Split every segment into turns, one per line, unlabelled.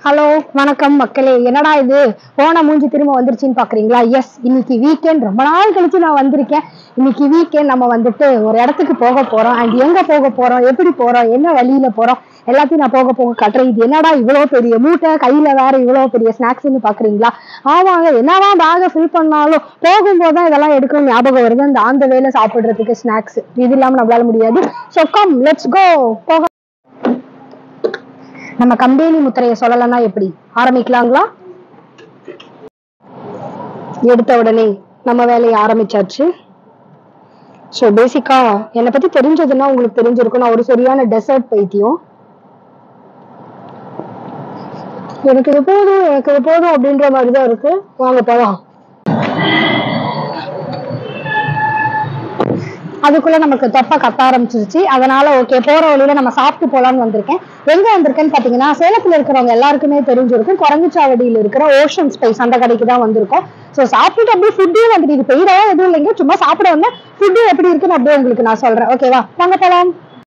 Hello வணக்கம் மக்களே என்னடா இது போன மூஞ்சி திரும்ப வந்துருச்சுன்னு பாக்குறீங்களா எஸ் இன்னைக்கு வீக்கெண்ட் ரொம்ப நாள் கழிச்சு நான் வந்திருக்கேன் இன்னைக்கு வீக்கெண்ட் நம்ம வந்துட்டு ஒரு இடத்துக்கு போக போறோம் அண்ட் எங்க போக போறோம் எப்படி போறோம் என்ன வழியில போறோம் எல்லாத்தையும் நான் போக போக கட்டுறேன் இது என்னடா இவ்வளவு பெரிய மூட்டை கையில வேற இவ்வளவு பெரிய ஸ்நாக்ஸ்னு பாக்குறீங்களா ஆமாங்க என்னதான் பேகை ஃபில் பண்ணாலும் போகும்போது தான் இதெல்லாம் எடுக்கணும் ஞாபகம் வருது அந்த அந்த வேலை சாப்பிடுறதுக்கு ஸ்நாக்ஸ் இது இல்லாம நம்மளால முடியாது ஸோ கம் லெட்ஸ் கோ போக நம்ம கம்பெனி முத்திரையை சொல்லலைன்னா எப்படி ஆரம்பிக்கலாங்களா எடுத்த உடனே நம்ம வேலையை ஆரம்பிச்சாச்சு ஸோ பேசிக்கா என்னை பத்தி தெரிஞ்சதுன்னா உங்களுக்கு தெரிஞ்சிருக்கும் நான் ஒரு சரியான டெசர்ட் பைத்தியம் எனக்கு இது போதும் எனக்கு இது போதும் அப்படின்ற மாதிரி தான் இருக்கு வாங்க போலாம் அதுக்குள்ள நமக்கு தொப்பை கத்த ஆரம்பிச்சிருச்சு அதனால ஓகே போற வழியில நம்ம சாப்பிட்டு போலாம்னு வந்திருக்கேன் எங்க வந்திருக்கேன்னு பாத்தீங்கன்னா சேலத்துல இருக்கிறவங்க எல்லாருக்குமே தெரிஞ்சிருக்கும் குரங்குச்சாவடியில இருக்கிற ஓஷன் ஸ்பைஸ் அந்த கடைக்கு தான் வந்திருக்கோம் ஸோ சாப்பிட்டுட்டு அப்படியே ஃபுட்டையும் வந்துட்டு இது பெய்யறவா எதுவும் இல்லைங்க சும்மா சாப்பிட வந்தேன் ஃபுட்டு எப்படி இருக்குன்னு அப்படியே உங்களுக்கு நான் சொல்றேன் ஓகேவா வாங்க போலாம்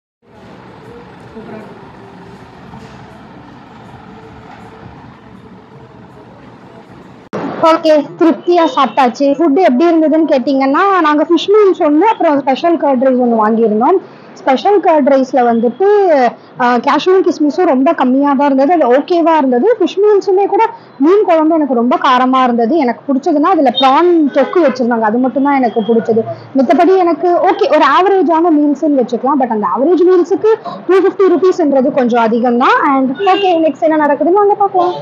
ஓகே திருப்தியா சாப்பிட்டாச்சு ஃபுட் எப்படி இருந்ததுன்னு கேட்டிங்கன்னா நாங்க ஃபிஷ் மீல்ஸ் ஒன்று அப்புறம் ஸ்பெஷல் கர்ட் ரைஸ் ஒன்று வாங்கியிருந்தோம் ஸ்பெஷல் கர்ட் ரைஸ்ல வந்துட்டு கேஷ்மீர் கிஸ்மிஸும் ரொம்ப கம்மியாக தான் இருந்தது அது ஓகேவா இருந்தது ஃபிஷ் மீல்ஸுமே கூட மீன் குழம்பு எனக்கு ரொம்ப காரமா இருந்தது எனக்கு பிடிச்சதுன்னா அதுல ப்ரான் தொக்கு வச்சிருந்தாங்க அது மட்டும் தான் எனக்கு பிடிச்சது மித்தபடி எனக்கு ஓகே ஒரு ஆவரேஜான மீல்ஸ்ன்னு வச்சுக்கலாம் பட் அந்த ஆவரேஜ் மீல்ஸுக்கு டூ ஃபிஃப்டி ருபீஸ்ன்றது கொஞ்சம் அதிகம் தான் அண்ட் ஓகே நெக்ஸ்ட் என்ன நடக்குதுன்னு வாங்க பார்க்கலாம்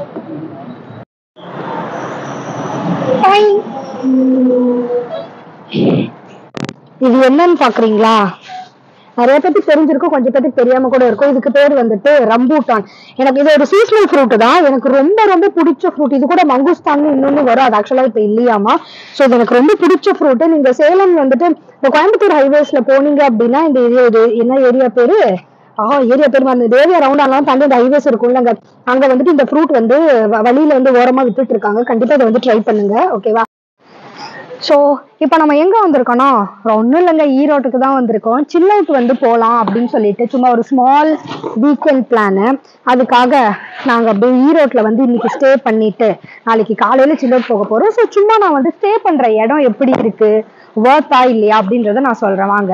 Bye. இது என்னன்னு பாக்குறீங்களா நிறைய பேருக்கு தெரிஞ்சிருக்கும் கொஞ்சம் பேருக்கு தெரியாம கூட இருக்கும் இதுக்கு பேர் வந்துட்டு ரம்பூட்டான் எனக்கு இது ஒரு சீசனல் ஃப்ரூட் தான் எனக்கு ரொம்ப ரொம்ப பிடிச்ச ஃப்ரூட் இது கூட மங்குஸ்தான் இன்னொன்னு வரும் அது ஆக்சுவலா இப்ப இல்லையாமா சோ இது எனக்கு ரொம்ப பிடிச்ச ஃப்ரூட் நீங்க சேலம் வந்துட்டு இந்த கோயம்புத்தூர் ஹைவேஸ்ல போனீங்க அப்படின்னா இந்த ஏரியா இது என்ன ஏரியா பேரு ஆஹ் ஏரியா பேர் அந்த ஏரியா ரவுண்ட் ஆனாலும் தாண்டி அந்த ஹைவேஸ் இருக்கும்ல அங்க அங்க வந்துட்டு இந்த ஃப்ரூட் வந்து வ- வழியில வந்து ஓரமா விட்டுட்டு இருக்காங்க கண்டிப்பா இதை வந்து ட்ரை பண்ணுங்க ஓகேவா ஸோ இப்போ நம்ம எங்க வந்திருக்கோம்னா ஒன்றும் இல்லைங்க ஈரோட்டுக்கு தான் வந்திருக்கோம் சில் அவுட் வந்து போகலாம் அப்படின்னு சொல்லிட்டு சும்மா ஒரு ஸ்மால் வீக்கெண்ட் பிளானு அதுக்காக நாங்கள் அப்படியே ஈரோட்டில் வந்து இன்னைக்கு ஸ்டே பண்ணிட்டு நாளைக்கு காலையில சில் அவுட் போக போறோம் ஸோ சும்மா நான் வந்து ஸ்டே பண்ற இடம் எப்படி இருக்கு ஒர்த்தா இல்லையா அப்படின்றத நான் சொல்றேன் வாங்க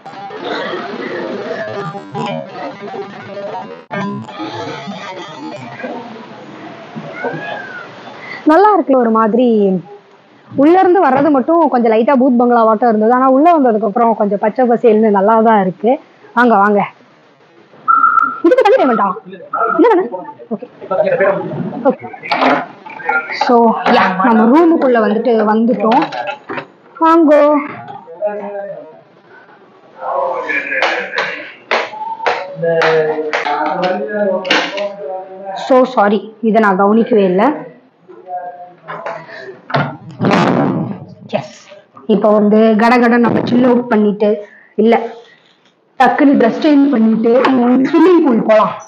நல்லா இருக்குல்ல ஒரு மாதிரி உள்ள இருந்து வர்றது மட்டும் கொஞ்சம் லைட்டா பூத் பங்களாவாட்டம் இருந்தது ஆனா உள்ள வந்ததுக்கு அப்புறம் கொஞ்சம் பச்சை பசேல்னு நல்லா தான் இருக்கு வாங்க வாங்க இதுக்கு தண்ணி பேமெண்டா இல்ல ஓகே ஓகே ஸோ யா நம்ம ரூமுக்குள்ள வந்துட்டு வந்துட்டோம் வாங்கோ ஸோ சாரி இதை நான் கவனிக்கவே இல்லை எஸ் இப்போ வந்து கடகட நம்ம சில் அவுட் பண்ணிட்டு இல்ல டக்குன்னு ட்ரெஸ் சேஞ்ச் பண்ணிட்டு ஸ்விம்மிங் பூல் போலாம்